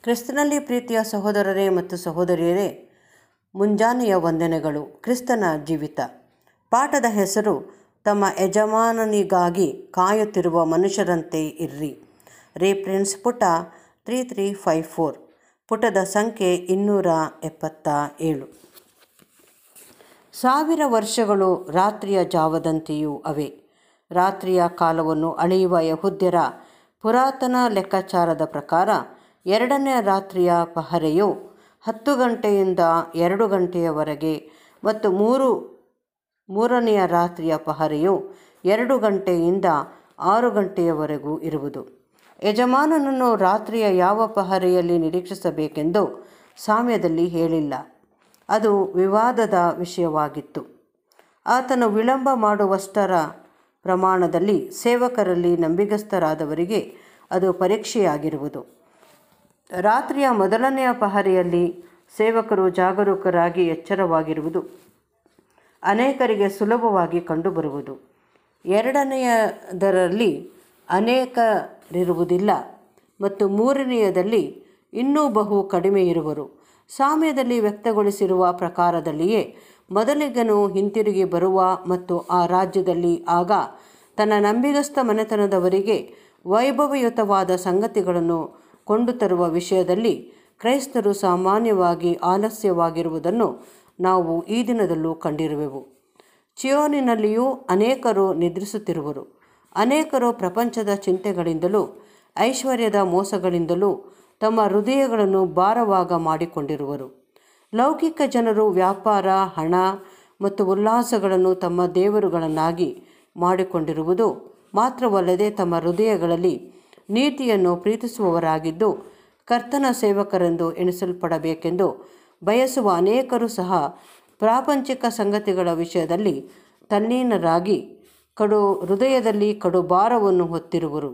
ಕ್ರಿಸ್ತನಲ್ಲಿ ಪ್ರೀತಿಯ ಸಹೋದರರೇ ಮತ್ತು ಸಹೋದರಿಯರೇ ಮುಂಜಾನೆಯ ವಂದನೆಗಳು ಕ್ರಿಸ್ತನ ಜೀವಿತ ಪಾಠದ ಹೆಸರು ತಮ್ಮ ಯಜಮಾನನಿಗಾಗಿ ಕಾಯುತ್ತಿರುವ ಮನುಷ್ಯರಂತೆ ಇರ್ರಿ ರೇಫ್ರೆನ್ಸ್ ಪುಟ ತ್ರೀ ತ್ರೀ ಫೈವ್ ಫೋರ್ ಪುಟದ ಸಂಖ್ಯೆ ಇನ್ನೂರ ಎಪ್ಪತ್ತ ಏಳು ಸಾವಿರ ವರ್ಷಗಳು ರಾತ್ರಿಯ ಜಾವದಂತೆಯೂ ಅವೆ ರಾತ್ರಿಯ ಕಾಲವನ್ನು ಅಳೆಯುವ ಯಹುದ್ಯರ ಪುರಾತನ ಲೆಕ್ಕಾಚಾರದ ಪ್ರಕಾರ ಎರಡನೇ ರಾತ್ರಿಯ ಪಹರೆಯು ಹತ್ತು ಗಂಟೆಯಿಂದ ಎರಡು ಗಂಟೆಯವರೆಗೆ ಮತ್ತು ಮೂರು ಮೂರನೆಯ ರಾತ್ರಿಯ ಪಹರೆಯು ಎರಡು ಗಂಟೆಯಿಂದ ಆರು ಗಂಟೆಯವರೆಗೂ ಇರುವುದು ಯಜಮಾನನನ್ನು ರಾತ್ರಿಯ ಯಾವ ಪಹರೆಯಲ್ಲಿ ನಿರೀಕ್ಷಿಸಬೇಕೆಂದು ಸಾಮ್ಯದಲ್ಲಿ ಹೇಳಿಲ್ಲ ಅದು ವಿವಾದದ ವಿಷಯವಾಗಿತ್ತು ಆತನು ವಿಳಂಬ ಮಾಡುವಷ್ಟರ ಪ್ರಮಾಣದಲ್ಲಿ ಸೇವಕರಲ್ಲಿ ನಂಬಿಗಸ್ತರಾದವರಿಗೆ ಅದು ಪರೀಕ್ಷೆಯಾಗಿರುವುದು ರಾತ್ರಿಯ ಮೊದಲನೆಯ ಪಹರೆಯಲ್ಲಿ ಸೇವಕರು ಜಾಗರೂಕರಾಗಿ ಎಚ್ಚರವಾಗಿರುವುದು ಅನೇಕರಿಗೆ ಸುಲಭವಾಗಿ ಕಂಡುಬರುವುದು ಎರಡನೆಯದರಲ್ಲಿ ಅನೇಕರಿರುವುದಿಲ್ಲ ಮತ್ತು ಮೂರನೆಯದಲ್ಲಿ ಇನ್ನೂ ಬಹು ಕಡಿಮೆ ಇರುವರು ಸಾಮ್ಯದಲ್ಲಿ ವ್ಯಕ್ತಗೊಳಿಸಿರುವ ಪ್ರಕಾರದಲ್ಲಿಯೇ ಮೊದಲಿಗನು ಹಿಂತಿರುಗಿ ಬರುವ ಮತ್ತು ಆ ರಾಜ್ಯದಲ್ಲಿ ಆಗ ತನ್ನ ನಂಬಿಗಸ್ತ ಮನೆತನದವರಿಗೆ ವೈಭವಯುತವಾದ ಸಂಗತಿಗಳನ್ನು ಕೊಂಡು ತರುವ ವಿಷಯದಲ್ಲಿ ಕ್ರೈಸ್ತರು ಸಾಮಾನ್ಯವಾಗಿ ಆಲಸ್ಯವಾಗಿರುವುದನ್ನು ನಾವು ಈ ದಿನದಲ್ಲೂ ಕಂಡಿರುವೆವು ಚಿಯೋನಿನಲ್ಲಿಯೂ ಅನೇಕರು ನಿದ್ರಿಸುತ್ತಿರುವರು ಅನೇಕರು ಪ್ರಪಂಚದ ಚಿಂತೆಗಳಿಂದಲೂ ಐಶ್ವರ್ಯದ ಮೋಸಗಳಿಂದಲೂ ತಮ್ಮ ಹೃದಯಗಳನ್ನು ಭಾರವಾಗ ಮಾಡಿಕೊಂಡಿರುವರು ಲೌಕಿಕ ಜನರು ವ್ಯಾಪಾರ ಹಣ ಮತ್ತು ಉಲ್ಲಾಸಗಳನ್ನು ತಮ್ಮ ದೇವರುಗಳನ್ನಾಗಿ ಮಾಡಿಕೊಂಡಿರುವುದು ಮಾತ್ರವಲ್ಲದೆ ತಮ್ಮ ಹೃದಯಗಳಲ್ಲಿ ನೀತಿಯನ್ನು ಪ್ರೀತಿಸುವವರಾಗಿದ್ದು ಕರ್ತನ ಸೇವಕರೆಂದು ಎಣಿಸಲ್ಪಡಬೇಕೆಂದು ಬಯಸುವ ಅನೇಕರು ಸಹ ಪ್ರಾಪಂಚಿಕ ಸಂಗತಿಗಳ ವಿಷಯದಲ್ಲಿ ತಲ್ಲೀನರಾಗಿ ಕಡು ಹೃದಯದಲ್ಲಿ ಕಡು ಭಾರವನ್ನು ಹೊತ್ತಿರುವರು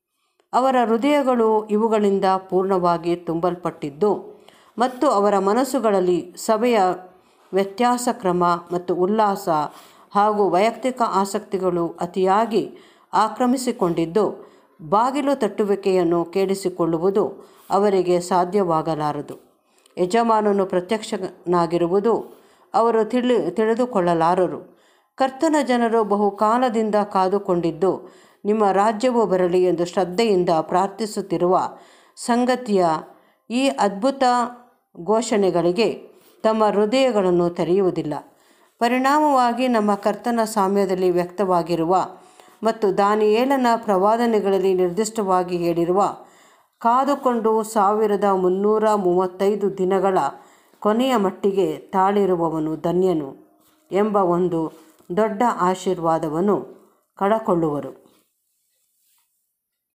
ಅವರ ಹೃದಯಗಳು ಇವುಗಳಿಂದ ಪೂರ್ಣವಾಗಿ ತುಂಬಲ್ಪಟ್ಟಿದ್ದು ಮತ್ತು ಅವರ ಮನಸ್ಸುಗಳಲ್ಲಿ ಸಭೆಯ ವ್ಯತ್ಯಾಸ ಕ್ರಮ ಮತ್ತು ಉಲ್ಲಾಸ ಹಾಗೂ ವೈಯಕ್ತಿಕ ಆಸಕ್ತಿಗಳು ಅತಿಯಾಗಿ ಆಕ್ರಮಿಸಿಕೊಂಡಿದ್ದು ಬಾಗಿಲು ತಟ್ಟುವಿಕೆಯನ್ನು ಕೇಳಿಸಿಕೊಳ್ಳುವುದು ಅವರಿಗೆ ಸಾಧ್ಯವಾಗಲಾರದು ಯಜಮಾನನು ಪ್ರತ್ಯಕ್ಷನಾಗಿರುವುದು ಅವರು ತಿಳಿ ತಿಳಿದುಕೊಳ್ಳಲಾರರು ಕರ್ತನ ಜನರು ಬಹುಕಾಲದಿಂದ ಕಾದುಕೊಂಡಿದ್ದು ನಿಮ್ಮ ರಾಜ್ಯವು ಬರಲಿ ಎಂದು ಶ್ರದ್ಧೆಯಿಂದ ಪ್ರಾರ್ಥಿಸುತ್ತಿರುವ ಸಂಗತಿಯ ಈ ಅದ್ಭುತ ಘೋಷಣೆಗಳಿಗೆ ತಮ್ಮ ಹೃದಯಗಳನ್ನು ತೆರೆಯುವುದಿಲ್ಲ ಪರಿಣಾಮವಾಗಿ ನಮ್ಮ ಕರ್ತನ ಸಾಮ್ಯದಲ್ಲಿ ವ್ಯಕ್ತವಾಗಿರುವ ಮತ್ತು ದಾನಿಯೇಲನ ಪ್ರವಾದನೆಗಳಲ್ಲಿ ನಿರ್ದಿಷ್ಟವಾಗಿ ಹೇಳಿರುವ ಕಾದುಕೊಂಡು ಸಾವಿರದ ಮುನ್ನೂರ ಮೂವತ್ತೈದು ದಿನಗಳ ಕೊನೆಯ ಮಟ್ಟಿಗೆ ತಾಳಿರುವವನು ಧನ್ಯನು ಎಂಬ ಒಂದು ದೊಡ್ಡ ಆಶೀರ್ವಾದವನ್ನು ಕಳಕೊಳ್ಳುವರು